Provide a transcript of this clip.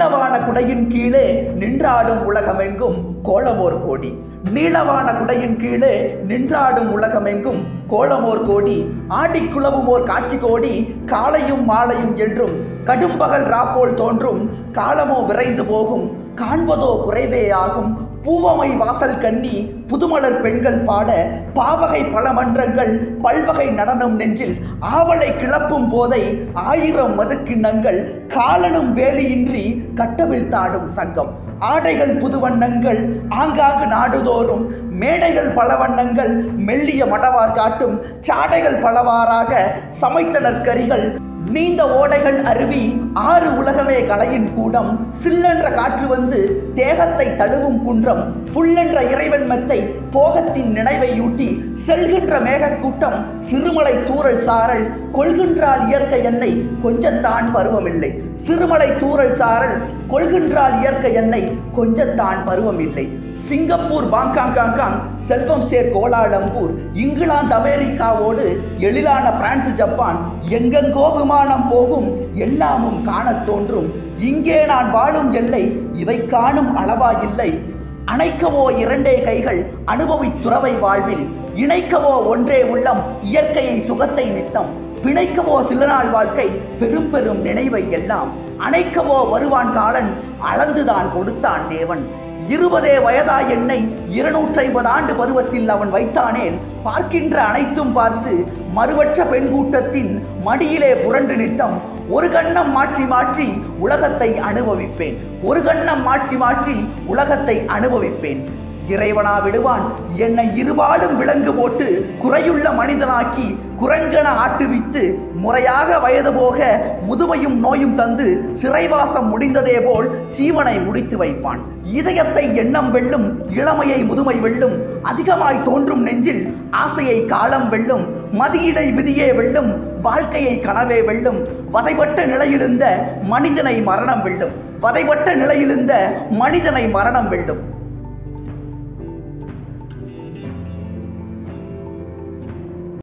நீளவான குடையின் கீழே நின்றாடும் உலகமெங்கும் கோலமோர் கோடி நீளவான குடையின் கீழே நின்றாடும் உலகமெங்கும் கோலமோர் கோடி ஆடிக்குளவுமோர் காட்சி கோடி காலையும் மாலையும் என்றும் கடும்பகல் ராப்போல் தோன்றும் காலமோ விரைந்து போகும் காண்பதோ குறைவேயாகும் பூவமை வாசல் கண்ணி புதுமலர் பெண்கள் பாட பாவகை பல மன்றங்கள் பல்வகை நடனம் நெஞ்சில் ஆவலை கிளப்பும் போதை ஆயிரம் மதுக்கிண்ணங்கள் காலனும் வேலியின்றி கட்டவிழ்த்தாடும் சங்கம் ஆடைகள் புது வண்ணங்கள் ஆங்காங்கு நாடுதோறும் மேடைகள் பல வண்ணங்கள் மெல்லிய மடவார் காட்டும் சாடைகள் பலவாறாக சமைத்தனர் கரிகள் நீந்த ஓடைகள் அருவி ஆறு உலகமே கலையின் கூடம் சில்லென்ற காற்று வந்து தேகத்தை தழுவும் குன்றம் புல்லென்ற இறைவன் மெத்தை போகத்தின் நினைவையூட்டி செல்கின்ற மேகக்கூட்டம் சிறுமலை தூறல் சாரல் கொள்கின்றால் இயற்கை எண்ணெய் கொஞ்சத்தான் பருவமில்லை சிறுமலை தூறல் சாரல் கொள்கின்றால் இயற்கை எண்ணெய் கொஞ்சத்தான் பருவமில்லை சிங்கப்பூர் பாங்காங்காங்காங் செல்வம் சேர் கோலாலம்பூர் இங்கிலாந்து அமெரிக்காவோடு எழிலான பிரான்ஸ் ஜப்பான் எங்கெங்கோ விமானம் போகும் எல்லாமும் காணத் தோன்றும் இங்கே நான் வாழும் எல்லை இவை காணும் அளவா இல்லை அணைக்கவோ இரண்டே கைகள் அனுபவித்துறவை வாழ்வில் இணைக்கவோ ஒன்றே உள்ளம் இயற்கையை சுகத்தை நித்தம் பிணைக்கவோ சில நாள் வாழ்க்கை பெரும் பெரும் நினைவை எல்லாம் அணைக்கவோ வருவான் காலன் அளந்துதான் கொடுத்தான் தேவன் இருபதே வயதா என்னை இருநூற்றி ஐம்பது ஆண்டு பருவத்தில் அவன் வைத்தானேன் பார்க்கின்ற அனைத்தும் பார்த்து மறுவற்ற பெண் கூட்டத்தின் மடியிலே புரண்டு நித்தம் ஒரு கண்ணம் மாற்றி மாற்றி உலகத்தை அனுபவிப்பேன் ஒரு கண்ணம் மாற்றி மாற்றி உலகத்தை அனுபவிப்பேன் இறைவனா விடுவான் என்னை இருபாலும் விலங்கு போட்டு குறையுள்ள மனிதனாக்கி குரங்கென ஆட்டுவித்து முறையாக வயது போக முதுமையும் நோயும் தந்து சிறைவாசம் முடிந்ததே போல் சீவனை முடித்து வைப்பான் இதயத்தை எண்ணம் வெல்லும் இளமையை முதுமை வெல்லும் அதிகமாய் தோன்றும் நெஞ்சில் ஆசையை காலம் வெல்லும் மதியிடை விதியே வெல்லும் வாழ்க்கையை கனவே வெல்லும் வதைபட்ட நிலையிலிருந்த மனிதனை மரணம் வெல்லும் வதைபட்ட நிலையிலிருந்த மனிதனை மரணம் வெல்லும்